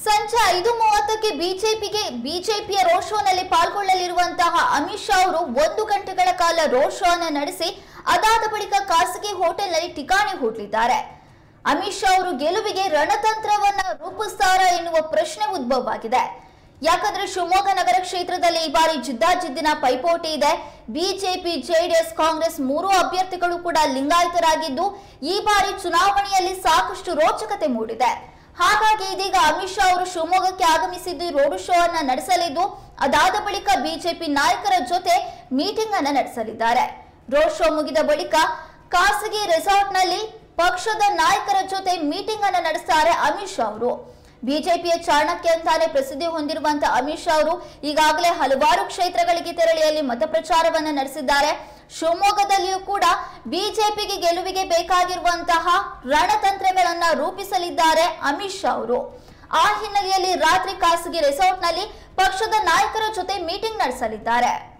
ಸಂಜೆ ಐದು ಮೂವತ್ತಕ್ಕೆ ಬಿಜೆಪಿಗೆ ಬಿಜೆಪಿಯ ರೋಡ್ ಶೋನಲ್ಲಿ ಪಾಲ್ಗೊಳ್ಳಲಿರುವಂತಹ ಅಮಿತ್ ಶಾ ಅವರು ಒಂದು ಗಂಟೆಗಳ ಕಾಲ ರೋಡ್ ಶೋ ಅನ್ನು ನಡೆಸಿ ಅದಾದ ಬಳಿಕ ಖಾಸಗಿ ಹೋಟೆಲ್ನಲ್ಲಿ ಠಿಕಾಣಿ ಹೂಡಲಿದ್ದಾರೆ ಅಮಿತ್ ಶಾ ಅವರು ಗೆಲುವಿಗೆ ರಣತಂತ್ರವನ್ನ ರೂಪಿಸ್ತಾರಾ ಎನ್ನುವ ಪ್ರಶ್ನೆ ಉದ್ಭವವಾಗಿದೆ ಯಾಕಂದ್ರೆ ಶಿವಮೊಗ್ಗ ನಗರ ಕ್ಷೇತ್ರದಲ್ಲಿ ಈ ಬಾರಿ ಜಿದ್ದಾಜಿದ್ದಿನ ಪೈಪೋಟಿ ಇದೆ ಬಿಜೆಪಿ ಜೆಡಿಎಸ್ ಕಾಂಗ್ರೆಸ್ ಮೂರೂ ಅಭ್ಯರ್ಥಿಗಳು ಕೂಡ ಲಿಂಗಾಯತರಾಗಿದ್ದು ಈ ಬಾರಿ ಚುನಾವಣೆಯಲ್ಲಿ ಸಾಕಷ್ಟು ರೋಚಕತೆ ಮೂಡಿದೆ ಹಾಗಾಗಿ ಇದೀಗ ಅಮಿತ್ ಶಾ ಅವರು ಶಿವಮೊಗ್ಗಕ್ಕೆ ಆಗಮಿಸಿದ್ದು ರೋಡ್ ಶೋ ಅನ್ನ ನಡೆಸಲಿದ್ದು ಅದಾದ ಬಳಿಕ ಬಿಜೆಪಿ ನಾಯಕರ ಜೊತೆ ಮೀಟಿಂಗ್ ಅನ್ನ ನಡೆಸಲಿದ್ದಾರೆ ರೋಡ್ ಶೋ ಮುಗಿದ ಬಳಿಕ ಖಾಸಗಿ ರೆಸಾರ್ಟ್ನಲ್ಲಿ ಪಕ್ಷದ ನಾಯಕರ ಜೊತೆ ಮೀಟಿಂಗ್ ಅನ್ನ ನಡೆಸ್ತಾರೆ ಅಮಿತ್ ಶಾ ಅವರು ಬಿಜೆಪಿಯ ಚಾಣಕ್ಯ ಅಂತಾನೆ ಪ್ರಸಿದ್ಧಿ ಹೊಂದಿರುವಂತಹ ಅಮಿತ್ ಶಾ ಅವರು ಈಗಾಗಲೇ ಹಲವಾರು ಕ್ಷೇತ್ರಗಳಿಗೆ ತೆರಳಿ ಅಲ್ಲಿ ಮತ ಪ್ರಚಾರವನ್ನ ನಡೆಸಿದ್ದಾರೆ ಶಿವಮೊಗ್ಗದಲ್ಲಿಯೂ ಕೂಡ ಬಿಜೆಪಿಗೆ ಗೆಲುವಿಗೆ ಬೇಕಾಗಿರುವಂತಹ ರಣತಂತ್ರಗಳನ್ನ ರೂಪಿಸಲಿದ್ದಾರೆ ಅಮಿತ್ ಶಾ ಅವರು ಆ ಹಿನ್ನೆಲೆಯಲ್ಲಿ ರಾತ್ರಿ ಖಾಸಗಿ ರೆಸಾರ್ಟ್ನಲ್ಲಿ ಪಕ್ಷದ ನಾಯಕರ ಜೊತೆ ಮೀಟಿಂಗ್ ನಡೆಸಲಿದ್ದಾರೆ